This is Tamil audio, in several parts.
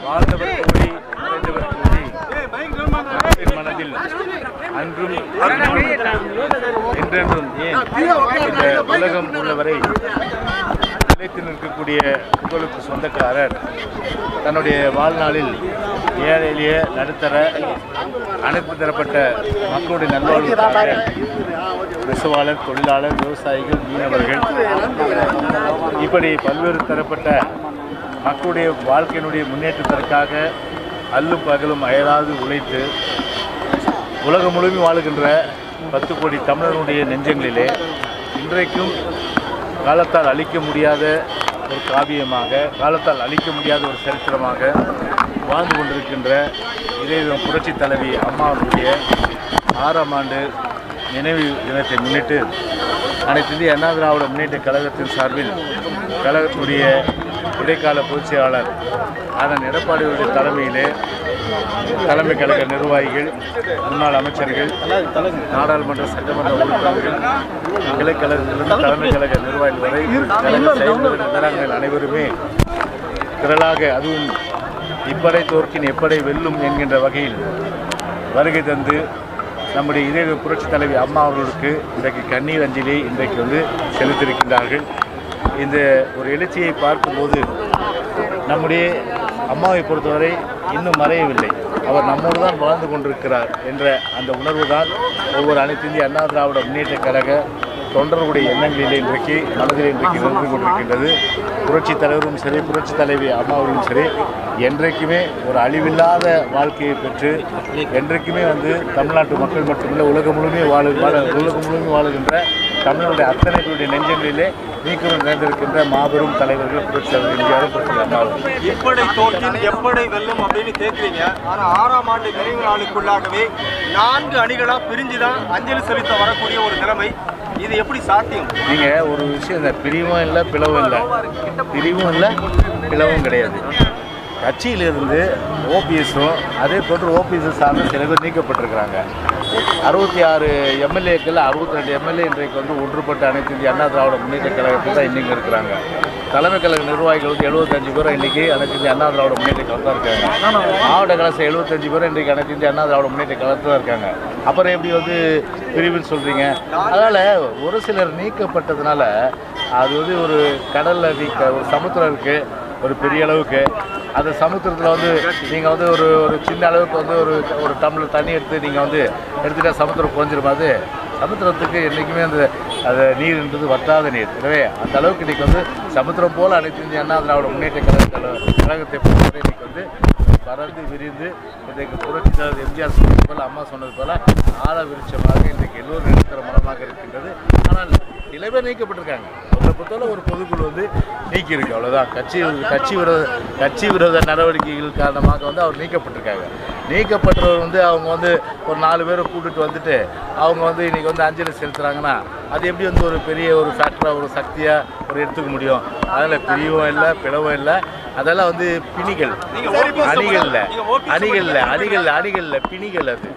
வாழ்ந்தவர் கூடி மறைந்தவர் கூடி மக்களின் மனதில் அன்றும் என்றென்றும் ஏன் இந்த உலகம் உள்ளவரை நிலைத்து நிற்கக்கூடிய உங்களுக்கு சொந்தக்காரர் தன்னுடைய வாழ்நாளில் ஏழை எளிய நடுத்தர அனைத்து தரப்பட்ட மக்களுடைய நல்வாழ்வுக்காக நெசவாளர் தொழிலாளர் விவசாயிகள் மீனவர்கள் இப்படி பல்வேறு தரப்பட்ட மக்களுடைய வாழ்க்கையினுடைய முன்னேற்றத்திற்காக அல்லும் பகலும் அயராது உழைத்து உலகம் முழுவதும் வாழுகின்ற பத்து கோடி தமிழர்களுடைய நெஞ்சங்களிலே இன்றைக்கும் காலத்தால் அழிக்க முடியாத ஒரு காவியமாக காலத்தால் அழிக்க முடியாத ஒரு சரித்திரமாக வாழ்ந்து கொண்டிருக்கின்ற இதய புரட்சி தலைவி அம்மாவுடைய ஆறாம் ஆண்டு நினைவு தினத்தை முன்னிட்டு அனைத்து இந்திய அண்ணா திராவிட முன்னேற்ற கழகத்தின் சார்பில் கழகத்துடைய இடைக்கால பொதுச் செயலாளர் அதன் எடப்பாடியுடைய தலைமையிலே தலைமை கழக நிர்வாகிகள் முன்னாள் அமைச்சர்கள் நாடாளுமன்ற சட்டமன்ற உறுப்பினர்கள் கிளைக்கழகத்திலிருந்து தலைமை கழக நிர்வாகிகள் வரை கழக செயல்முறை வீராங்கனைகள் அனைவருமே திரளாக அதுவும் இப்படை தோற்கின் எப்படை வெல்லும் என்கின்ற வகையில் வருகை தந்து நம்முடைய இதய புரட்சி தலைவி அம்மா அவர்களுக்கு இன்றைக்கு கண்ணீர் அஞ்சலி இன்றைக்கு வந்து செலுத்தியிருக்கின்றார்கள் இந்த ஒரு எழுச்சியை பார்க்கும்போது நம்முடைய அம்மாவை பொறுத்தவரை இன்னும் மறையவில்லை அவர் நம்மோடு தான் வாழ்ந்து கொண்டிருக்கிறார் என்ற அந்த உணர்வு தான் ஒவ்வொரு அனைத்து இந்திய அண்ணா திராவிட முன்னேற்ற கழக தொண்டர்களுடைய எண்ணங்களிலே இன்றைக்கு மனதில் இன்றைக்கு நின்று கொண்டிருக்கின்றது புரட்சி தலைவரும் சரி புரட்சி தலைவி அம்மாவும் சரி என்றைக்குமே ஒரு அழிவில்லாத வாழ்க்கையை பெற்று என்றைக்குமே வந்து தமிழ்நாட்டு மக்கள் மட்டுமில்லை உலகம் முழுமே வாழு வாழ உலகம் முழுமே வாழுகின்ற தமிழனுடைய அத்தனை பேருடைய நெஞ்சங்களிலே நீக்கம் நிறைந்திருக்கின்ற மாபெரும் தலைவர்கள் புரட்சி தலைவர் எம்ஜிஆர் புரட்சி அம்மாவும் இப்படை தோற்றின் எப்படை வெல்லும் அப்படின்னு கேட்குறீங்க ஆனா ஆறாம் ஆண்டு நிறைவு நாளுக்குள்ளாகவே நான்கு அணிகளா பிரிஞ்சுதான் அஞ்சலி செலுத்த வரக்கூடிய ஒரு நிலைமை இது எப்படி சாத்தியம் நீங்கள் ஒரு விஷயம் இந்த பிரிவும் இல்லை பிளவும் இல்லை பிரிவும் இல்லை பிளவும் கிடையாது கட்சியிலிருந்து ஓபிஎஸும் அதே போன்று ஓபிஎஸ் சார்ந்த சில பேர் நீக்கப்பட்டிருக்கிறாங்க அறுபத்தி ஆறு எம்எல்ஏக்கள் அறுபத்தி ரெண்டு எம்எல்ஏ இன்றைக்கு வந்து ஒன்றுபட்ட அனைத்து இந்திய அண்ணா திராவிட முன்னேற்ற கழகத்தில் தான் இன்றைக்கி இருக்கிறாங்க தலைமை கழக நிர்வாகிகள் வந்து எழுபத்தஞ்சு பேரும் இன்றைக்கி அனைத்து இந்திய அண்ணா திராவிட முன்னேற்ற கழகத்தில் தான் இருக்காங்க மாவட்ட கலசம் எழுபத்தஞ்சு பேரும் இன்றைக்கு அனைத்து இந்திய அண்ணா திராவிட முன்னேற்ற கழகத்தில் தான் இருக்காங்க அப்புறம் எப்படி வந்து பிரிவுன்னு சொல்கிறீங்க அதனால் ஒரு சிலர் நீக்கப்பட்டதுனால அது வந்து ஒரு கடலில் நீக்க ஒரு சமுத்திரம் இருக்குது ஒரு பெரிய அளவுக்கு அந்த சமுத்திரத்தில் வந்து நீங்கள் வந்து ஒரு ஒரு சின்ன அளவுக்கு வந்து ஒரு ஒரு டம்ளர் தண்ணி எடுத்து நீங்கள் வந்து எடுத்துட்டா சமுத்திரம் குறைஞ்சிரும் அது சமுத்திரத்துக்கு என்றைக்குமே அந்த அது நீர்ன்றது வற்றாத நீர் எனவே அந்த அளவுக்கு இன்றைக்கி வந்து சமுத்திரம் போல் அனைத்து இந்திய அண்ணா திராவிட முன்னேற்ற கழக கழகத்தை பொறுத்தவரை இன்றைக்கி வந்து பறந்து விரிந்து இன்றைக்கு புரட்சி தலைவர் எம்ஜிஆர் சொன்னது போல அம்மா சொன்னது போல ஆழ விருட்சமாக இன்றைக்கு எல்லோரும் நிறுத்துகிற மனமாக இருக்கின்றது ஆனால் சில பேர் நீக்கப்பட்டிருக்காங்க அவங்களை பொறுத்தவரை ஒரு பொதுக்குழு வந்து நீக்கி இருக்கு அவ்வளோதான் கட்சி கட்சி விரோத கட்சி விரோத நடவடிக்கைகள் காரணமாக வந்து அவர் நீக்கப்பட்டிருக்காங்க நீக்கப்பட்டவர் வந்து அவங்க வந்து ஒரு நாலு பேரை கூட்டிட்டு வந்துட்டு அவங்க வந்து இன்னைக்கு வந்து அஞ்சலி செலுத்துறாங்கன்னா அது எப்படி வந்து ஒரு பெரிய ஒரு ஃபேக்டராக ஒரு சக்தியாக ஒரு எடுத்துக்க முடியும் அதில் பிரிவும் இல்லை பிளவும் இல்லை அதெல்லாம் வந்து பிணிகள் அணிகள் இல்லை அணிகள் இல்லை அணிகள் இல்லை, அணிகள் இல்லை பிணிகள் அது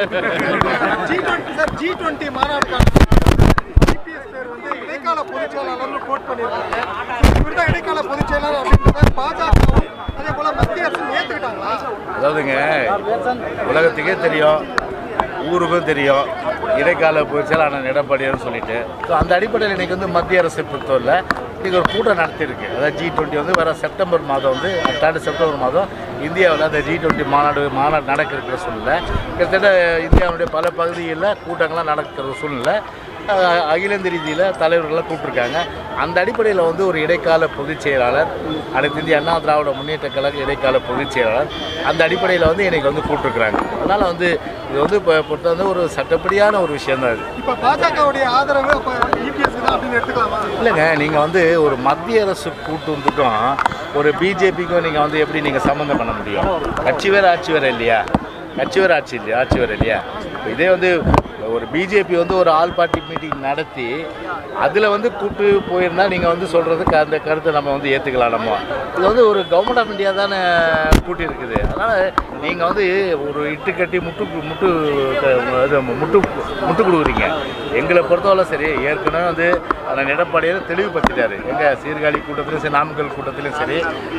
G twenty sir G twenty மாநாடுக்கான ஜிபிஎஸ் பேர் வந்து இடைக்கால பொதுச் செயலாளர்னு கோட் பண்ணியிருக்காங்க இவர் தான் இடைக்கால பொதுச் செயலாளர் அப்படின்றத பாஜகவும் அதே போல மத்திய அரசு ஏற்றுக்கிட்டாங்களா அதாவதுங்க உலகத்துக்கே தெரியும் ஊருக்கும் தெரியும் இடைக்கால பொதுச்செயல் ஆனால் எடப்பாடியார்னு சொல்லிட்டு ஸோ அந்த அடிப்படையில் இன்றைக்கி வந்து மத்திய அரசை பொறுத்தவரை இன்றைக்கி ஒரு கூட்டம் நடத்தியிருக்கு அதாவது ஜி டுவெண்ட்டி வந்து வர செப்டம்பர் மாதம் வந்து அடுத்த செப்டம்பர் மாதம் இந்தியாவில் அந்த ஜி டுவெண்ட்டி மாநாடு மாநாடு நடக்க இருக்கிற சூழ்நிலை கிட்டத்தட்ட இந்தியாவுடைய பல பகுதிகளில் கூட்டங்கள்லாம் நடக்கிற சூழ்நிலை அஹ், அகில இந்திய ரீதியில் தலைவர்கள்லாம் கூப்பிட்ருக்காங்க அந்த அடிப்படையில் வந்து ஒரு இடைக்கால பொதுச் செயலாளர் அனைத்து இந்திய அண்ணா திராவிட முன்னேற்ற கழக இடைக்கால பொதுச் செயலாளர் அந்த அடிப்படையில் வந்து இன்னைக்கு வந்து கூப்பிட்ருக்குறாங்க அதனால் வந்து இது வந்து இப்போ பொறுத்த வந்து ஒரு சட்டப்படியான ஒரு விஷயம் தான் இது இப்போ பாஜகவுடைய ஆதரவு அப்போ இபிஎஸ் தான் அப்படின்னு எடுத்துக்கலாமா இல்லைங்க நீங்கள் வந்து ஒரு மத்திய அரசு கூட்டுறதுக்கும் ஒரு பிஜேபிக்கும் நீங்கள் வந்து எப்படி நீங்கள் சம்மந்தம் பண்ண முடியும் கட்சி வேறு ஆட்சி வேறு இல்லையா கட்சி வேறு ஆட்சி இல்லையா ஆட்சி வேறு இல்லையா இப்ப இதே வந்து ஒரு பிஜேபி வந்து ஒரு ஆல் பார்ட்டி மீட்டிங் நடத்தி அதில் வந்து கூப்பிட்டு போயிருந்தா நீங்கள் வந்து சொல்கிறதுக்கு அந்த கருத்தை நம்ம வந்து ஏற்றுக்கலாம் நம்ம இது வந்து ஒரு கவர்மெண்ட் ஆஃப் இந்தியா தானே கூட்டி இருக்குது அதனால் நீங்கள் வந்து ஒரு இட்டு கட்டி முட்டு முட்டு இது முட்டு முட்டு கொடுக்குறீங்க எங்களை பொறுத்தவரை சரி ஏற்கனவே வந்து அந்த எடப்பாடியார் தெளிவுபடுத்திட்டாரு எங்கள் சீர்காழி கூட்டத்திலும் சரி நாமக்கல் கூட்டத்திலும் சரி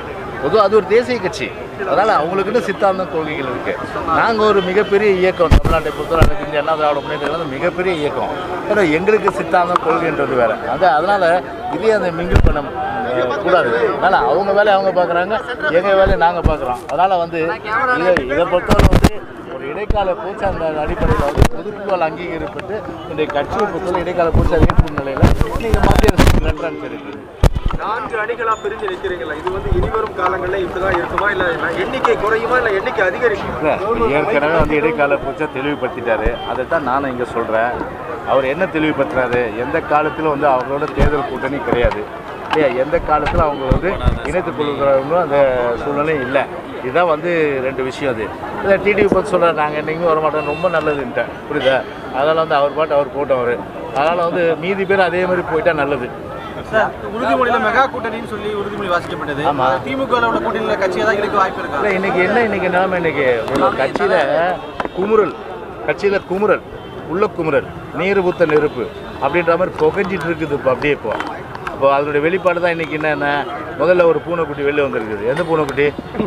பொதுவாக அது ஒரு தேசிய கட்சி அதனால் அவங்களுக்குன்னு சித்தாந்தம் கொள்கைகள் இருக்குது நாங்கள் ஒரு மிகப்பெரிய இயக்கம் தமிழ்நாட்டை பொறுத்தவரை எனக்கு இந்திய அண்ணா திராவிட முன்னேற்ற கழகம் மிகப்பெரிய இயக்கம் ஏன்னா எங்களுக்கு சித்தாந்தம் கொள்கைன்றது வேறு அது அதனால் இதே அந்த மிங்கிள் பண்ண அஹ், கூடாது அதனால் அவங்க வேலையை அவங்க பார்க்குறாங்க எங்கள் வேலையை நாங்கள் பார்க்குறோம் அதனால் வந்து இதை இதை பொறுத்தவரை வந்து ஒரு இடைக்கால பூச்சி அந்த அடிப்படையில் வந்து பொதுக்குழுவால் அங்கீகரிப்பட்டு இந்த கட்சியை பொறுத்தவரை இடைக்கால பூச்சி ஏற்படும் நிலையில் நீங்கள் மத்திய அரசு ரெஃபரன்ஸ் இருக்குது நான்கு அணிகளா பிரிஞ்சு நிக்கிறீங்களா இது வந்து இனிவரும் காலங்களில் இப்படிதான் இருக்குமா இல்ல எண்ணிக்கை குறையுமா இல்ல எண்ணிக்கை அதிகரிக்குமா இல்ல, ஏற்கனவே வந்து இடைக்கால பூச்சா தெளிவுபடுத்திட்டாரு அதை தான் நானும் இங்கே சொல்கிறேன் அவர் என்ன தெளிவுபடுத்துறாரு எந்த காலத்திலும் வந்து அவங்களோட தேர்தல் கூட்டணி கிடையாது இல்லையா எந்த காலத்தில் அவங்க வந்து இணைத்துக் கொள்கிறவங்களும் அந்த சூழ்நிலை இல்லை இதுதான் வந்து ரெண்டு விஷயம் அது இல்லை டிடிவி பற்றி சொல்கிறார் நாங்கள் என்றைக்கும் வர மாட்டோம் ரொம்ப நல்லதுன்ட்டேன் புரியுதா அதனால் வந்து அவர் பாட்டு அவர் போட்டோம் அவர் அதனால் வந்து மீதி பேர் அதே மாதிரி போயிட்டா நல்லது சார் உறுதிமொழியில மெகா கூட்டணின்னு சொல்லி உறுதிமொழி வாசிக்கப்பட்டது ஆமா. திமுக வோட கூட்டணியில கட்சியா தான் இருக்க வாய்ப்பு இருக்கா இல்லை இன்னைக்கு என்ன இன்னைக்கு நிலைமை இன்னைக்கு ஒரு கட்சியில் குமுறல் கட்சியில் குமுறல் உள்ள குமுறல் நீர் புத்த நெருப்பு அப்படின்ற மாதிரி புகைஞ்சிட்டு இருக்குது இப்போ அப்படியே இப்போ இப்போ அதனுடைய வெளிப்பாடு தான் இன்னைக்கு என்னென்ன முதல்ல ஒரு பூனைக்குட்டி வெளில வந்திருக்குது எந்த பூனைக்குட்டி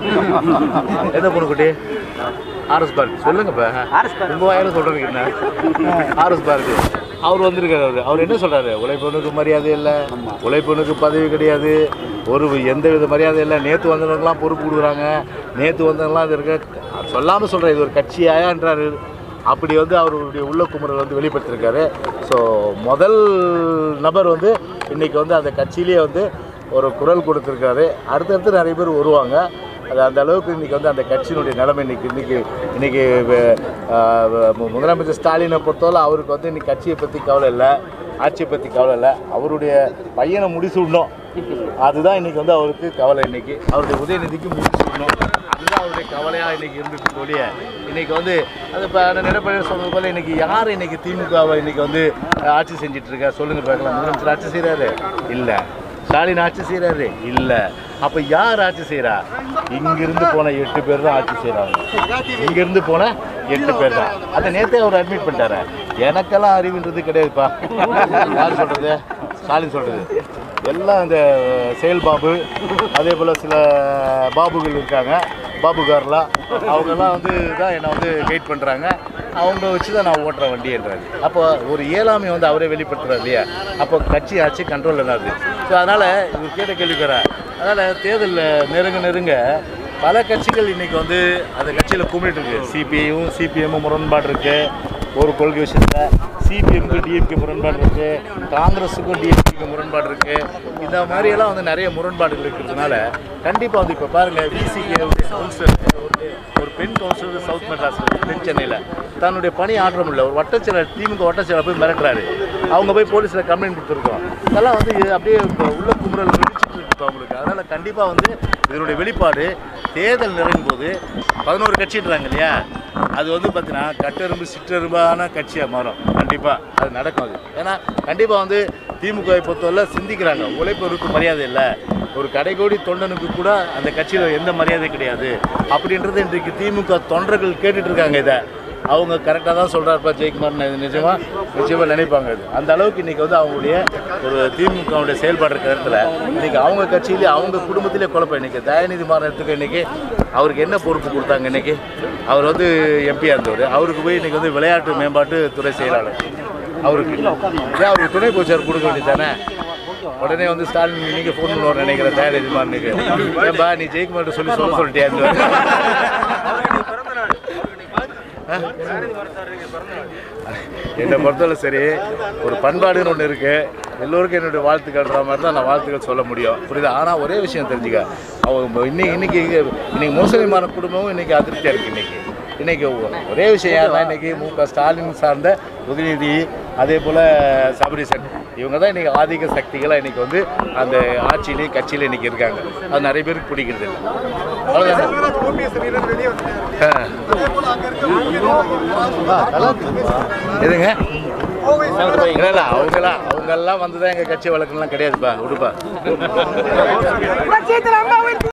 எந்த பூனைக்குட்டி ஆர்எஸ் பார்க் சொல்லுங்க இப்போ உங்க வாயில சொல்றதுக்கு என்ன ஆர்எஸ் பார்க் அவர் வந்திருக்காரு அவர் அவர் என்ன சொல்றாரு உழைப்பவனுக்கு மரியாதை இல்லை உழைப்பவனுக்கு பதவி கிடையாது ஒரு எந்த வித மரியாதை இல்லை நேற்று வந்தவங்களுக்குலாம் பொறுப்பு கொடுக்குறாங்க நேற்று வந்தவங்களாம் இது இருக்க சொல்லாமல் சொல்கிறேன் இது ஒரு கட்சியாயான்றாரு அப்படி வந்து அவருடைய உள்ள குமுறல் வந்து வெளிப்படுத்தியிருக்காரு ஸோ முதல் நபர் வந்து இன்னைக்கு வந்து அந்த கட்சியிலேயே வந்து ஒரு குரல் கொடுத்துருக்காரு அடுத்தடுத்து நிறைய பேர் வருவாங்க அது அந்த அளவுக்கு இன்னைக்கு வந்து அந்த கட்சியினுடைய நிலைமை இன்னைக்கு இன்னைக்கு இன்னைக்கு வ- ஆஹ் வ- மு- முதலமைச்சர் ஸ்டாலினை பொறுத்தவரை அவருக்கு வந்து இன்னைக்கு கட்சியை பற்றி கவலை இல்லை ஆட்சியை பற்றி கவலை இல்லை அவருடைய பையனை முடிசூடணும் அதுதான் இன்னைக்கு வந்து அவருக்கு கவலை இன்னைக்கு அவருடைய உதயநிதிக்கு முடிசூடணும் அதுதான் அவருடைய கவலையாக இன்னைக்கு இருந்துட்டு ஒழிய இன்னைக்கு வந்து அது இப்போ நிலப்பழ சொன்னது போல இன்னைக்கு யார் இன்னைக்கு திமுகவை இன்னைக்கு வந்து அஹ், ஆட்சி செஞ்சுட்டு இருக்கா சொல்லுங்க பார்க்கலாம் முதலமைச்சர் ஆட்சி செய்கிறாரு இல்லை ஸ்டாலின் ஆட்சி செய்கிறாரு இல்லை அப்போ யார் ஆட்சி செய்கிறா இங்கிருந்து போன எட்டு பேர் தான் ஆட்சி செய்கிறாங்க இங்கிருந்து போன எட்டு பேர் தான் அதை நேற்றே அவர் அட்மிட் பண்ணிட்டாரு எனக்கெல்லாம் அறிவுன்றது கிடையாதுப்பா யார் சொல்கிறது ஸ்டாலின் சொல்கிறது எல்லாம் இந்த செயல் பாபு அதே போல் சில பாபுகள் இருக்காங்க பாபுகார்லா அவங்கெல்லாம் வந்து தான் என்னை வந்து கைட் பண்ணுறாங்க அவங்க வச்சு தான் நான் ஓட்டுற வண்டின்றாரு அப்போ ஒரு இயலாமை வந்து அவரே வெளிப்படுத்துறாரு இல்லையா அப்போ கட்சி ஆட்சி கண்ட்ரோலில் தான் இருக்குது ஸோ அதனால் இவர் கேட்ட கேள்விக்கிற அதனால் தேர்தலில் நெருங்க நெருங்க பல கட்சிகள் இன்னைக்கு வந்து அந்த கட்சியில் கும்பிட்டு இருக்கு சிபிஐயும் சிபிஎம்மும் முரண்பாடு இருக்கு ஒரு கொள்கை விஷயத்தில் சிபிஎம்க்கு டிஎம்கே முரண்பாடு இருக்கு காங்கிரஸுக்கும் டிஎம்கேக்கு முரண்பாடு இருக்கு இந்த மாதிரியெல்லாம் வந்து நிறைய முரண்பாடுகள் இருக்கிறதுனால கண்டிப்பாக வந்து இப்போ பாருங்க விசிகே கவுன்சிலர் ஒரு ஒரு பெண் கவுன்சிலர் சவுத் மெட்ராஸ் தென் சென்னையில் தன்னுடைய பணி ஆற்ற முடியல ஒரு வட்டச்செயலர் திமுக வட்டச்செயலர் போய் மிரட்டுறாரு அவங்க போய் போலீஸில் கம்ப்ளைண்ட் கொடுத்துருக்கோம் இதெல்லாம் வந்து இது அப்படியே இப்போ உள்ள குமுறல் வெடிச்சிட்டு இருக்கு இப்போ அவங்களுக்கு அதனால் கண்டிப்பாக வந்து இதனுடைய வெளிப்பாடு தேர்தல் நெருங்கும் போது பதினோரு கட்சின்றாங்க இல்லையா அது வந்து பார்த்தீங்கன்னா கட்டெரும்பு சிற்றெரும்பான கட்சியாக மாறும் கண்டிப்பாக அது நடக்கும் அது ஏன்னா கண்டிப்பாக வந்து திமுகவை பொறுத்தவரை சிந்திக்கிறாங்க உழைப்பவருக்கு மரியாதை இல்லை ஒரு கடைகோடி தொண்டனுக்கு கூட அந்த கட்சியில் எந்த மரியாதை கிடையாது அப்படின்றது இன்றைக்கு திமுக தொண்டர்கள் கேட்டுட்டு இருக்காங்க இதை அவங்க கரெக்டாக தான் சொல்கிறாருப்பா ஜெயக்குமார் இது நிஜமா நிச்சயமாக நினைப்பாங்க இது அந்த அளவுக்கு இன்றைக்கி வந்து அவங்களுடைய ஒரு திமுகவுடைய செயல்பாடு இருக்கிற இடத்துல இன்றைக்கி அவங்க கட்சியிலே அவங்க குடும்பத்திலே குழப்பம் இன்றைக்கி தயாநிதி மாறன் எடுத்துக்க இன்றைக்கி அவருக்கு என்ன பொறுப்பு கொடுத்தாங்க இன்றைக்கி அவர் வந்து எம்பியாக இருந்தவர் அவருக்கு போய் இன்றைக்கி வந்து விளையாட்டு மேம்பாட்டு துறை செயலாளர் அவருக்கு ஏன் அவருக்கு துணை கோச்சர் கொடுக்க வேண்டியதானே உடனே வந்து ஸ்டாலின் நீங்க ஃபோன் பண்ணுவார் நினைக்கிறேன் தயாநிதி மாறனுக்கு ஏன்பா நீ ஜெயக்குமார்ட்ட சொல்லி சொல்ல சொல்லிட்டியா என்னை பொறுத்தவரை சரி ஒரு பண்பாடுன்னு ஒன்று இருக்கு எல்லோருக்கும் என்னுடைய வாழ்த்துக்கள்ன்ற மாதிரி தான் நான் வாழ்த்துக்கள் சொல்ல முடியும் புரியுதா ஆனால் ஒரே விஷயம் தெரிஞ்சுக்க அவங்க இன்னைக்கு இன்னைக்கு இன்னைக்கு முஸ்லிமான குடும்பமும் இன்னைக்கு அதிருப்தியாக இருக்கு இன்னைக்கு இன்னைக்கு ஒரே விஷயம் யாருன்னா இன்னைக்கு மு க ஸ்டாலின் சார்ந்த உதயநிதி அதே போல் சபரீசன் இவங்க தான் இன்னைக்கு ஆதிக்க சக்திகளாக இன்னைக்கு வந்து அந்த ஆட்சியிலையும் கட்சியிலையும் இன்னைக்கு இருக்காங்க அது நிறைய பேருக்கு பிடிக்கிறது இல்லை அவ்வளோதான் செல்வராஜ் ஓபிஎஸ் வீரர் வெளியே வந்துட்டாரு ஆ. அதே போல அங்க இருக்க ஆ, நல்லா இருக்குப்பா. எதுங்க கோவை இல்லை இல்லை அவங்கெல்லாம் அவங்கெல்லாம் வந்து தான் எங்கள் கட்சி வழக்கெல்லாம் கிடையாதுப்பா விடுப்பா